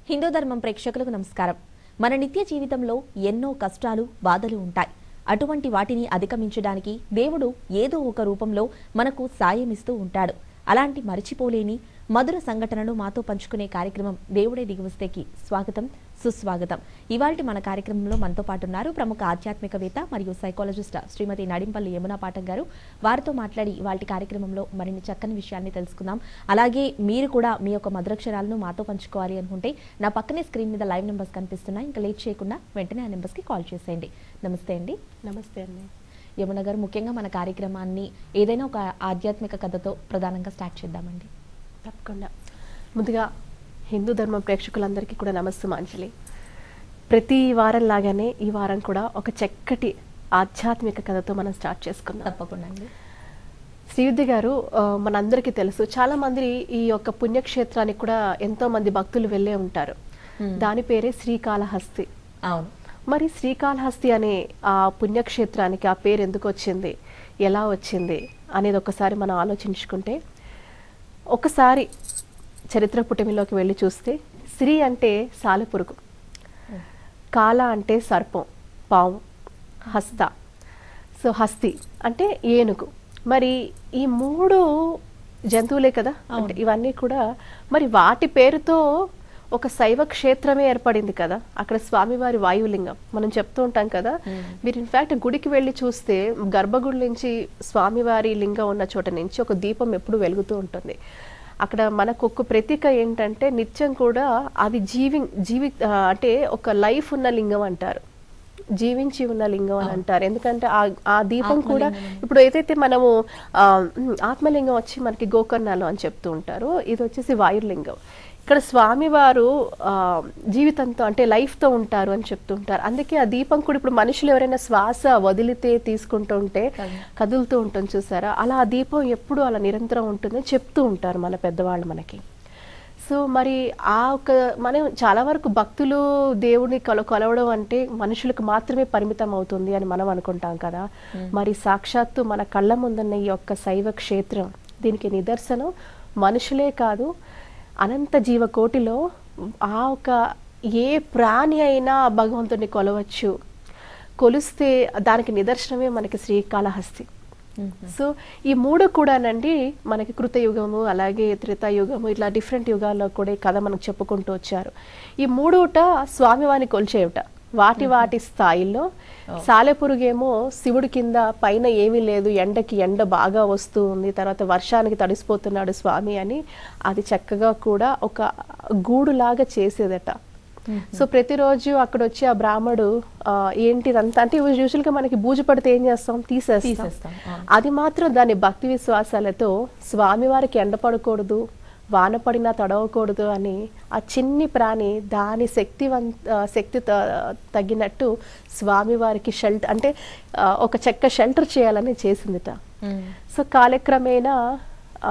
హిందూ ధర్మం ప్రేక్షకులకు నమస్కారం మన నిత్య జీవితంలో ఎన్నో కష్టాలు బాధలు ఉంటాయి అటువంటి వాటిని అధిగమించడానికి దేవుడు ఏదో ఒక రూపంలో మనకు సాయం ఇస్తూ ఉంటాడు అలాంటి మరిచిపోలేని మధుర సంఘటనను మాతో పంచుకునే కార్యక్రమం దేవుడే దిగువస్తేకి స్వాగతం సుస్వాగతం ఇవాల్టి మన కార్యక్రమంలో మనతో పాటు ఉన్నారు ప్రముఖ ఆధ్యాత్మికవేత్త మరియు సైకాలజిస్ట్ శ్రీమతి నడింపల్లి యమునా పాఠక్ గారు వారితో మాట్లాడి ఇవాల్టి కార్యక్రమంలో మరిన్ని చక్కని విషయాల్ని తెలుసుకుందాం అలాగే మీరు కూడా మీ యొక్క మధురక్షరాలను మాతో పంచుకోవాలి అనుకుంటే నా పక్కనే స్క్రీన్ మీద లైవ్ నెంబర్స్ కనిపిస్తున్నాయి ఇంకా లేట్ చేయకుండా వెంటనే ఆ నెంబర్స్కి కాల్ చేసేయండి నమస్తే అండి నమస్తే అండి యమున గారు ముఖ్యంగా మన కార్యక్రమాన్ని ఏదైనా ఒక ఆధ్యాత్మిక కథతో ప్రధానంగా స్టార్ట్ చేద్దామండి తప్పకుండా ముందుగా హిందూ ధర్మం ప్రేక్షకులందరికీ కూడా నమస్తే మాంజలి ప్రతి వారం లాగానే ఈ వారం కూడా ఒక చక్కటి ఆధ్యాత్మిక కథతో మనం స్టార్ట్ చేసుకుందాం తప్పకుండా అండి శ్రీయుద్ధి గారు ఆ, మనందరికీ తెలుసు చాలా మంది ఈ యొక్క పుణ్యక్షేత్రానికి కూడా ఎంతో మంది భక్తులు వెళ్ళే ఉంటారు Hmm. దాని పేరే శ్రీకాళహస్తి అవును మరి శ్రీకాళహస్తి అనే ఆ పుణ్యక్షేత్రానికి ఆ పేరు ఎందుకు వచ్చింది ఎలా వచ్చింది అనేది ఒకసారి మనం ఆలోచించుకుంటే ఒకసారి చరిత్ర పుటమిలోకి వెళ్ళి చూస్తే శ్రీ అంటే సాలెపురుగు కాల అంటే సర్పం పాము హస్త సో హస్తి అంటే ఏనుగు మరి ఈ మూడు జంతువులే కదా అంటే ఇవన్నీ కూడా మరి వాటి పేరుతో ఒక శైవ క్షేత్రమే ఏర్పడింది కదా అక్కడ స్వామివారి వాయులింగం మనం చెప్తూ ఉంటాం కదా మీరు ఇన్ఫాక్ట్ గుడికి వెళ్ళి చూస్తే గర్భగుడి నుంచి స్వామివారి లింగం ఉన్న చోట నుంచి ఒక దీపం ఎప్పుడు వెలుగుతూ ఉంటుంది అక్కడ మనకు ఒక ప్రతీక ఏంటంటే నిత్యం కూడా అది జీవి జీవి ఆ, అంటే ఒక లైఫ్ ఉన్న లింగం అంటారు జీవించి ఉన్న లింగం అని అంటారు ఎందుకంటే ఆ ఆ దీపం కూడా ఇప్పుడు ఏదైతే మనము ఆ, ఉమ్, ఆత్మలింగం వచ్చి మనకి గోకర్ణాలు అని చెప్తూ ఉంటారు ఇది వచ్చేసి వాయుర్లింగం ఇక్కడ స్వామివారు ఆ, జీవితంతో అంటే లైఫ్తో ఉంటారు అని చెప్తూ ఉంటారు అందుకే ఆ దీపం కూడా ఇప్పుడు మనుషులు ఎవరైనా శ్వాస వదిలితే తీసుకుంటూ ఉంటే కదులుతూ ఉంటుంది చూసారా అలా ఆ దీపం ఎప్పుడు అలా నిరంతరం ఉంటుందని చెప్తూ ఉంటారు మన పెద్దవాళ్ళు మనకి సో మరి ఆ ఒక మనం చాలా వరకు భక్తులు దేవుని కొల కొలవడం అంటే మనుషులకు మాత్రమే పరిమితం అవుతుంది అని మనం అనుకుంటాం కదా మరి సాక్షాత్తు మన కళ్ళ ముందున్న ఈ యొక్క శైవ క్షేత్రం దీనికి నిదర్శనం మనుషులే కాదు అనంత జీవకోటిలో ఆ ఒక ఏ ప్రాణి అయినా ఆ భగవంతుని కొలవచ్చు కొలిస్తే దానికి నిదర్శనమే మనకి శ్రీకాళహస్తి సో ఈ మూడు కూడానండి మనకి కృతయుగము అలాగే త్రేతాయుగము ఇట్లా డిఫరెంట్ యుగాల్లో కూడా ఈ కథ మనకు చెప్పుకుంటూ వచ్చారు ఈ మూడుట స్వామివారిని కొలిచేయుట వాటి వాటి స్థాయిలో సాలెపురుగేమో శివుడి కింద పైన ఏమీ లేదు ఎండకి ఎండ బాగా వస్తూ ఉంది తర్వాత వర్షానికి తడిసిపోతున్నాడు స్వామి అని అది చక్కగా కూడా ఒక గూడులాగా చేసేదట సో ప్రతిరోజు అక్కడ వచ్చి ఆ బ్రాహ్మడు ఆ, ఏంటిదంతా అంటే యూజువల్గా మనకి బూజు పడితే ఏం చేస్తాం తీసేస్తాం తీసేస్తాం, అవును. అది మాత్రం దాని భక్తి విశ్వాసాలతో స్వామివారికి ఎండపడకూడదు వాన పడినా తడవకూడదు అని ఆ చిన్ని ప్రాణి దాని శక్తివంత ఆ, శక్తి త- తగ్గినట్టు స్వామివారికి షెల్టర్ అంటే ఆ, ఒక చెక్క షెల్టర్ చేయాలని చేసిందిట సో కాలక్రమేణా ఆ,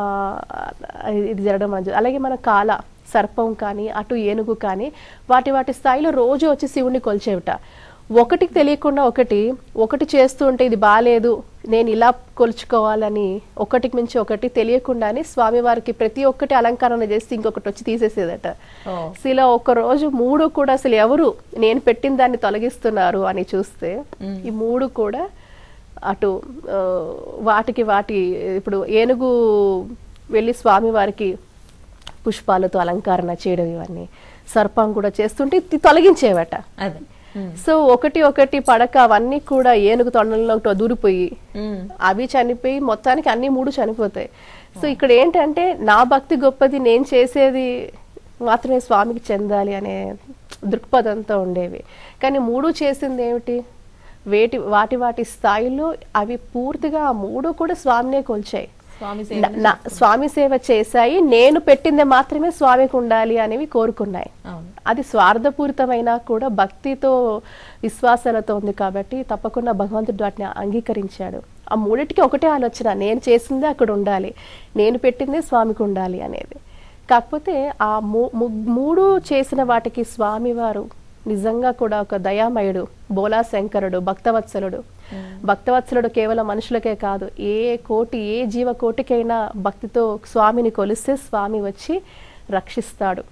ఇది జరగడం మనం చూ- అలాగే మన కాల సర్పం కానీ అటు ఏనుగు కానీ వాటి వాటి స్థాయిలో రోజు వచ్చి శివుణ్ణి కొలిచేవిట ఒకటికి తెలియకుండా ఒకటి ఒకటి చేస్తూ ఉంటే ఇది బాగాలేదు నేను ఇలా కొలుచుకోవాలని ఒకటికి మించి ఒకటి తెలియకుండానే స్వామివారికి ప్రతి ఒక్కటి అలంకరణ చేసి ఇంకొకటి వచ్చి తీసేసేదట ఓ. సో ఇలా ఒక రోజు మూడు కూడా అసలు ఎవరు నేను పెట్టిన దాన్ని తొలగిస్తున్నారు అని చూస్తే ఈ మూడు కూడా అటు ఆ, వాటికి వాటి ఇప్పుడు ఏనుగు వెళ్ళి స్వామివారికి పుష్పాలతో అలంకరణ చేయడం ఇవన్నీ సర్పం కూడా చేస్తుంటే ఇది తొలగించేవట అదే సో ఒకటి ఒకటి పడక అవన్నీ కూడా ఏనుగు తొండల్లో దూరిపోయి మ్మ్. అవి చనిపోయి మొత్తానికి అన్ని మూడు చనిపోతాయి సో ఇక్కడ ఏంటంటే నా భక్తి గొప్పది నేను చేసేది మాత్రమే స్వామికి చెందాలి అనే దృక్పథంతో ఉండేవి కానీ మూడు చేసింది ఏమిటి వేటి వాటి వాటి స్థాయిలో అవి పూర్తిగా ఆ మూడు కూడా స్వామినే కొల్చాయి స్వామి నా- నా- స్వామి సేవ చేశాయి నేను పెట్టిందే మాత్రమే స్వామికి ఉండాలి అనేవి కోరుకున్నాయి అవును అది స్వార్థపూరితమైన కూడా భక్తితో విశ్వాసాలతో ఉంది కాబట్టి తప్పకుండా భగవంతుడు వాటిని అంగీకరించాడు ఆ మూడిటికి ఒకటే ఆలోచన నేను చేసిందే అక్కడ ఉండాలి నేను పెట్టిందే స్వామికి ఉండాలి అనేది కాకపోతే ఆ మూ- ము- మూడు చేసిన వాటికి స్వామివారు నిజంగా కూడా ఒక దయామయుడు బోలా శంకరుడు భక్తవత్సలుడు భక్తవత్సలుడు కేవలం మనుషులకే కాదు ఏ కోటి ఏ జీవ కోటికైనా భక్తితో స్వామిని కొలిస్తే స్వామి వచ్చి రక్షిస్తాడు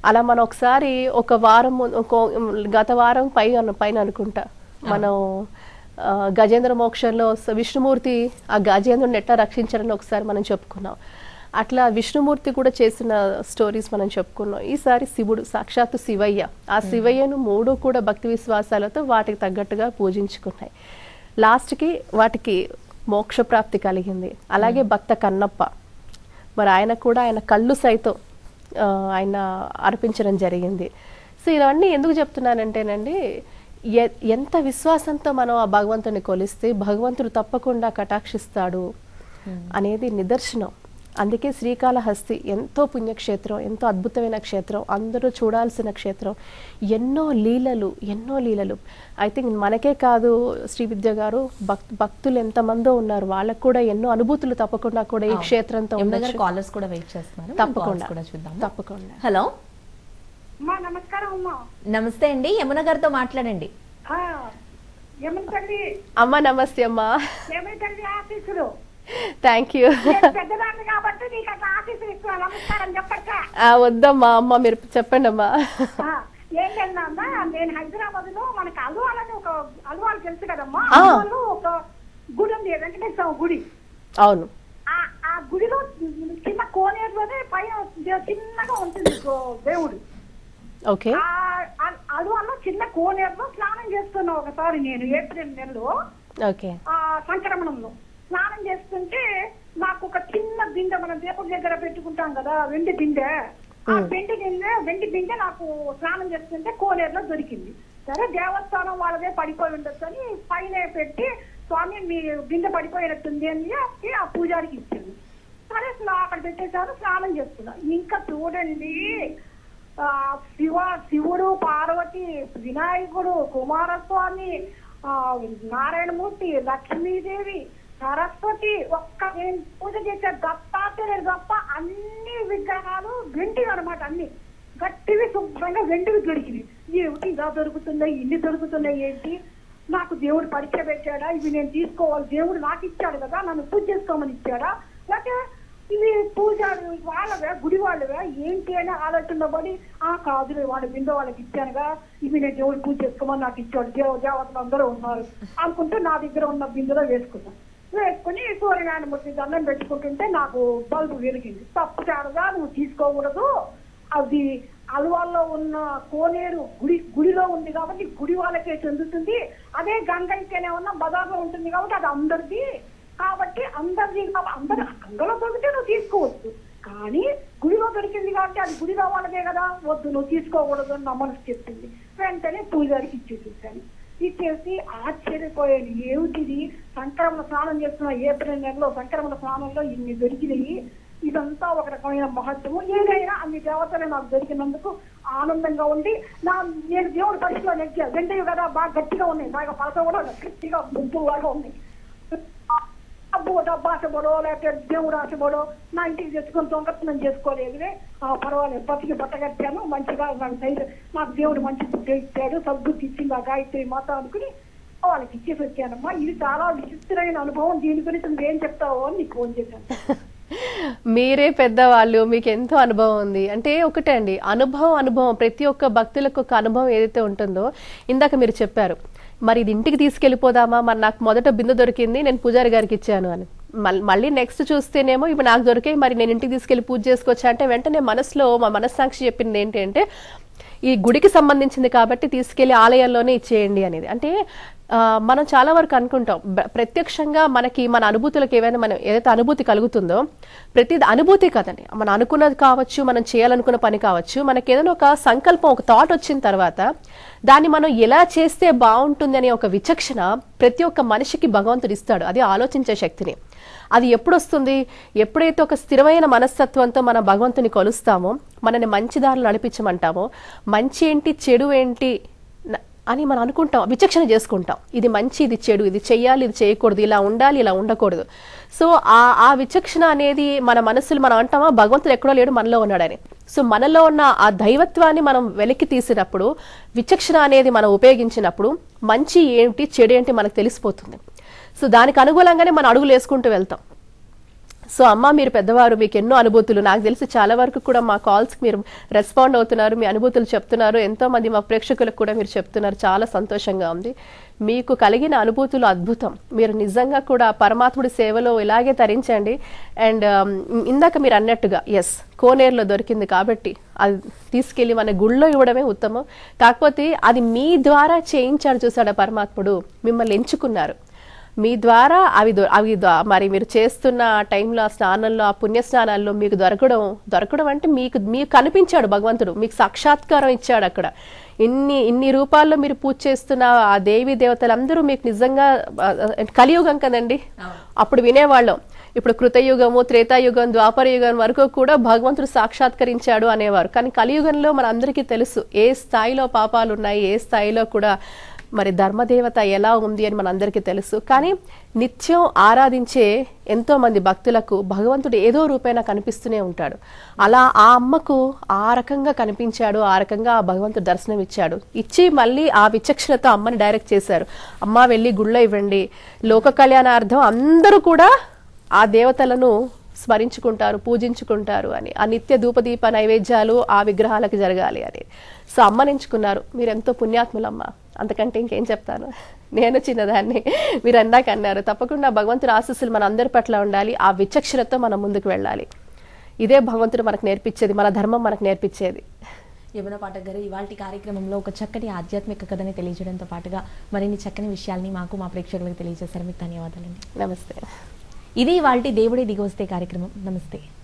అలా మనం ఒకసారి ఒక వారం ము- ఒక- గత వారం పై అను- పైన అనుకుంటా మనం ఆ, గజేంద్ర మోక్షంలో స- విష్ణుమూర్తి ఆ గజేంద్రుని ఎట్లా రక్షించారని ఒకసారి మనం చెప్పుకున్నాం అట్లా విష్ణుమూర్తి కూడా చేసిన స్టోరీస్ మనం చెప్పుకున్నాం ఈసారి శివుడు సాక్షాత్తు శివయ్య ఆ శివయ్యను మూడు కూడా భక్తి విశ్వాసాలతో వాటికి తగ్గట్టుగా పూజించుకున్నాయి లాస్ట్కి వాటికి మోక్ష ప్రాప్తి కలిగింది అలాగే భక్త కన్నప్ప మరి ఆయన కూడా ఆయన కళ్ళు సైతం ఆ, ఆయన అర్పించడం జరిగింది సో ఇవన్నీ ఎందుకు చెప్తున్నానంటేనండి ఎ- ఎంత విశ్వాసంతో మనం ఆ భగవంతుని కొలిస్తే భగవంతుడు తప్పకుండా కటాక్షిస్తాడు అనేది నిదర్శనం అందుకే శ్రీకాళహస్తి ఎంతో పుణ్యక్షేత్రం ఎంతో అద్భుతమైన క్షేత్రం అందరూ చూడాల్సిన క్షేత్రం ఎన్నో లీలలు ఎన్నో లీలలు ఐ థింక్ మనకే కాదు శ్రీ విద్య గారు భక్ భక్తులు ఎంతమందో ఉన్నారు వాళ్ళకు కూడా ఎన్నో అనుభూతులు తప్పకుండా కూడా ఈ క్షేత్రంతో యమున గారు ఉండొచ్చు కాలర్స్ కూడా వెయిట్ చేస్తున్నారు మనం తప్పకుండా calls కూడా చూద్దాం తప్పకుండా హలో అమ్మా నమస్కారం అమ్మా నమస్తే అండి యమున గారితో మాట్లాడండి ఆ, ఏమంటండి అమ్మ నమస్తే అమ్మా ఏమైతండి ఆఫీసులు థ్యాంక్ యూ నేను పెద్దదాన్ని కాబట్టి నీకు అట్లా ఆఫీసులు ఇస్తున్నా నమస్కారం చెప్పచ్చా వద్దమ్మా అమ్మ మీరు చెప్పండి అమ్మా ఆ, ఏంటన్నా అమ్మా, నేను హైదరాబాద్ లో మనకి అల్వాలని ఒక అల్వాలు తెలుసు కదమ్మా ఆ. అల్వాలో ఒక గుడి ఉంది వెంకటేశ్వర స్వామి గుడి అవును ఆ ఆ గుడిలో చిన్న కోనేరులోనే పైన దే- చిన్నగా ఉంటుంది గో- దేవుడు ఓకే ఆ ఆ- అల్వాలో చిన్న కోనేరులో స్నానం చేస్తున్నా ఒకసారి నేను ఏప్రిల్ నెలలో ఓకే ఆ సంక్రమణంలో స్నానం చేస్తుంటే నాకు ఒక చిన్న బిందె మనం దేవుడి దగ్గర పెట్టుకుంటాం కదా వెండి బిందె ఆ వెండి బిందె వెండి బిందె నాకు స్నానం చేస్తుంటే కోనేరులో దొరికింది సరే దేవస్థానం వాళ్ళదే పడిపోయి ఉండొచ్చు అని పైన పెట్టి స్వామి మీ బిందె పడిపోయినట్టుంది అని చెప్పి ఆ పూజారికి ఇచ్చింది సరే స్నా- అక్కడ పెట్టేశారు స్నానం చేస్తున్నా ఇంకా చూడండి ఆ శివ శివుడు పార్వతి వినాయకుడు కుమారస్వామి ఆ నారాయణమూర్తి లక్ష్మీదేవి సరస్వతి ఒక్క నేను పూజ చేసే దత్తాత్రేయుడు తప్ప అన్ని విగ్రహాలు వెంటివి అనమాట అన్ని గట్టివి శుభ్రంగా వెంటివి దొరికినాయి ఏమిటి ఇలా దొరుకుతున్నాయి ఇన్ని దొరుకుతున్నాయి ఏంటి నాకు దేవుడు పరీక్ష పెట్టాడా ఇవి నేను తీసుకోవాలి దేవుడు నాకు ఇచ్చాడు కదా నన్ను పూజ చేసుకోమని ఇచ్చాడా లేకపోతే ఇవి పూజారు వాళ్ళవే గుడి వాళ్ళవే ఏంటి అని ఆలోచనలో పడి ఆ కాదులే వాళ్ళ బిందె వాళ్ళకి ఇచ్చానుగా ఇవి నేను దేవుడు పూజ చేసుకోమని నాకు ఇచ్చాడు దేవ దేవతలు అందరూ ఉన్నారు అనుకుంటూ నా దగ్గర ఉన్న బిందెలో వేసుకున్నాను వేసుకుని సూర్యనారాయణమూర్తి దండం పెట్టుకుంటుంటే నాకు బల్బు వెలిగింది తప్పు చాడగా నువ్వు తీసుకోకూడదు అది అలవాల్లో ఉన్న కోనేరు గుడి గుడిలో ఉంది కాబట్టి గుడి వాళ్ళకే చెందుతుంది అదే గంగైతేనే ఉన్న బజార్లో ఉంటుంది కాబట్టి అది అందరిది కాబట్టి అందరిది కాబ- అందరు గంగలో దొరికితే నువ్వు తీసుకోవచ్చు కానీ గుడిలో దొరికింది కాబట్టి అది గుడిలో వాళ్ళదే కదా వద్దు నువ్వు తీసుకోకూడదు అని నా మనసు చెప్పింది వెంటనే పూజారికి ఇచ్చేసేసాను ఇచ్చేసి ఆశ్చర్యపోయాను ఏమిటిది సంక్రమణ స్నానం చేస్తున్న ఏప్రిల్ నెలలో సంక్రమణ స్నానంలో ఇన్ని దొరికినాయి ఇదంతా ఒక రకమైన మహత్వము ఏదైనా అన్ని దేవతలు నాకు దొరికినందుకు ఆనందంగా ఉండి నా నేను దేవుడి పరిస్థితిలో నెగ్గా వెంటనే కదా బాగా గట్టిగా ఉన్నాయి బాగా పలస కూడా గట్టిగా గుంపులాగా ఉన్నాయి అబ్బో డబ్బు ఆశపడో లేకపోతే దేవుడు ఆశపడో నా ఇంటికి తెచ్చుకొని దొంగతనం చేసుకోలేదులే ఆ, పర్వాలేదు బతికి బట్టగట్టాను మంచిగా నాకు ధైర్యం నాకు దేవుడు మంచి బుద్ధి ఇచ్చాడు సద్బుద్ధి ఇచ్చింది ఆ గాయత్రి మాత అనుకుని వాళ్ళకి ఇచ్చేసి వచ్చానమ్మా ఇది చాలా విచిత్రమైన అనుభవం దీని గురించి నువ్వేం చెప్తావో అని నీకు ఫోన్ చేశాను మీరే పెద్దవాళ్ళు మీకు ఎంతో అనుభవం ఉంది అంటే ఒకటే అండి అనుభవం అనుభవం ప్రతి ఒక్క భక్తులకు ఒక అనుభవం ఏదైతే ఉంటుందో ఇందాక మీరు చెప్పారు మరి ఇది ఇంటికి తీసుకెళ్ళిపోదామా మరి నాకు మొదట బిందె దొరికింది నేను పూజారి గారికి ఇచ్చాను అని మల్- మళ్ళీ నెక్స్ట్ చూస్తేనేమో ఇప్పుడు నాకు దొరికాయి మరి నేను ఇంటికి తీసుకెళ్ళి పూజ చేసుకోవచ్చా అంటే వెంటనే మనసులో మా మనస్సాక్షి చెప్పింది ఏంటి అంటే ఈ గుడికి సంబంధించింది కాబట్టి తీసుకెళ్లి ఆలయంలోనే ఇచ్చేయండి అనేది అంటే ఆ, మనం చాలా వరకు అనుకుంటాం బ- ప్రత్యక్షంగా మనకి మన అనుభూతులకు ఏవైనా మనం ఏదైతే అనుభూతి కలుగుతుందో ప్రతిది అనుభూతి కదండి మనం అనుకున్నది కావచ్చు మనం చేయాలనుకున్న పని కావచ్చు మనకి ఏదైనా ఒక సంకల్పం ఒక థాట్ వచ్చిన తర్వాత దాన్ని మనం ఎలా చేస్తే బాగుంటుంది అనే ఒక విచక్షణ ప్రతి ఒక్క మనిషికి భగవంతుడు ఇస్తాడు అది ఆలోచించే శక్తిని అది ఎప్పుడు వస్తుంది ఎప్పుడైతే ఒక స్థిరమైన మనస్తత్వంతో మనం భగవంతుని కొలుస్తామో మనని మంచి దారులు నడిపించమంటామో మంచి ఏంటి చెడు ఏంటి న- అని మనం అనుకుంటాం విచక్షణ చేసుకుంటాం ఇది మంచి ఇది చెడు ఇది చెయ్యాలి ఇది చేయకూడదు ఇలా ఉండాలి ఇలా ఉండకూడదు సో ఆ ఆ విచక్షణ అనేది మన మనసులు మనం అంటామా భగవంతుడు ఎక్కడో లేడు మనలో ఉన్నాడని సో మనలో ఉన్న ఆ దైవత్వాన్ని మనం వెలికి తీసినప్పుడు విచక్షణ అనేది మనం ఉపయోగించినప్పుడు మంచి ఏంటి చెడు ఏంటి మనకు తెలిసిపోతుంది సో దానికి అనుగుణంగానే మనం అడుగులు వేసుకుంటూ వెళ్తాం సో అమ్మ మీరు పెద్దవారు మీకు ఎన్నో అనుభూతులు నాకు తెలిసి చాలా వరకు కూడా మా కాల్స్కి మీరు రెస్పాండ్ అవుతున్నారు మీ అనుభూతులు చెప్తున్నారు ఎంతో మంది మా ప్రేక్షకులకు కూడా మీరు చెప్తున్నారు చాలా సంతోషంగా ఉంది మీకు కలిగిన అనుభూతులు అద్భుతం మీరు నిజంగా కూడా పరమాత్ముడి సేవలో ఇలాగే తరించండి అండ్ ఇందాక మీరు అన్నట్టుగా ఎస్ కోనేరులో దొరికింది కాబట్టి అది తీసుకెళ్లి మన గుళ్ళో ఇవ్వడమే ఉత్తమం కాకపోతే అది మీ ద్వారా చేయించాడు చూసాడు ఆ పరమాత్ముడు మిమ్మల్ని ఎంచుకున్నారు మీ ద్వారా అవి దొ- అవి ద- మరి మీరు చేస్తున్న ఆ టైంలో ఆ స్నానంలో ఆ పుణ్య స్నానాల్లో మీకు దొరకడం దొరకడం అంటే మీకు మీకు కనిపించాడు భగవంతుడు మీకు సాక్షాత్కారం ఇచ్చాడు అక్కడ ఇన్ని ఇన్ని రూపాల్లో మీరు పూజ చేస్తున్న ఆ దేవి దేవతలందరూ మీకు నిజంగా ఆ, ఆ, కలియుగం కదండి అప్పుడు వినేవాళ్ళం ఇప్పుడు కృతయుగము త్రేతాయుగం ద్వాపర యుగం వరకు కూడా భగవంతుడు సాక్షాత్కరించాడు అనేవారు కానీ కలియుగంలో మన అందరికీ తెలుసు ఏ స్థాయిలో పాపాలు ఉన్నాయి ఏ స్థాయిలో కూడా మరి ధర్మదేవత ఎలా ఉంది అని మనందరికీ తెలుసు కానీ నిత్యం ఆరాధించే ఎంతో మంది భక్తులకు భగవంతుడు ఏదో రూపైనా కనిపిస్తూనే ఉంటాడు అలా ఆ అమ్మకు ఆ రకంగా కనిపించాడు ఆ రకంగా ఆ భగవంతుడు దర్శనం ఇచ్చాడు ఇచ్చి మళ్ళీ ఆ విచక్షణతో అమ్మని డైరెక్ట్ చేశారు అమ్మ వెళ్ళి గుళ్ళో ఇవ్వండి లోక కళ్యాణార్థం అందరూ కూడా ఆ దేవతలను స్మరించుకుంటారు పూజించుకుంటారు అని ఆ నిత్య ధూపదీప నైవేద్యాలు ఆ విగ్రహాలకు జరగాలి అని సో అమ్మనించుకున్నారు మీరు ఎంతో పుణ్యాత్ములమ్మ అంతకంటే ఇంకేం చెప్తాను నేను చిన్నదాన్ని మీరు అందాక అన్నారు తప్పకుండా భగవంతుడి ఆశీస్సులు మన అందరి పట్ల ఉండాలి ఆ విచక్షణతో మనం ముందుకు వెళ్ళాలి ఇదే భగవంతుడు మనకు నేర్పించేది మన ధర్మం మనకు నేర్పించేది యమున పాఠక్ గారు ఇవాళ కార్యక్రమంలో ఒక చక్కటి ఆధ్యాత్మిక కథని తెలియజేయడంతో పాటుగా మరిన్ని చక్కని విషయాల్ని మాకు మా ప్రేక్షకులకు తెలియజేశారు మీకు ధన్యవాదాలండి నమస్తే ఇది ఇవాళ దేవుడే దిగొస్తే కార్యక్రమం నమస్తే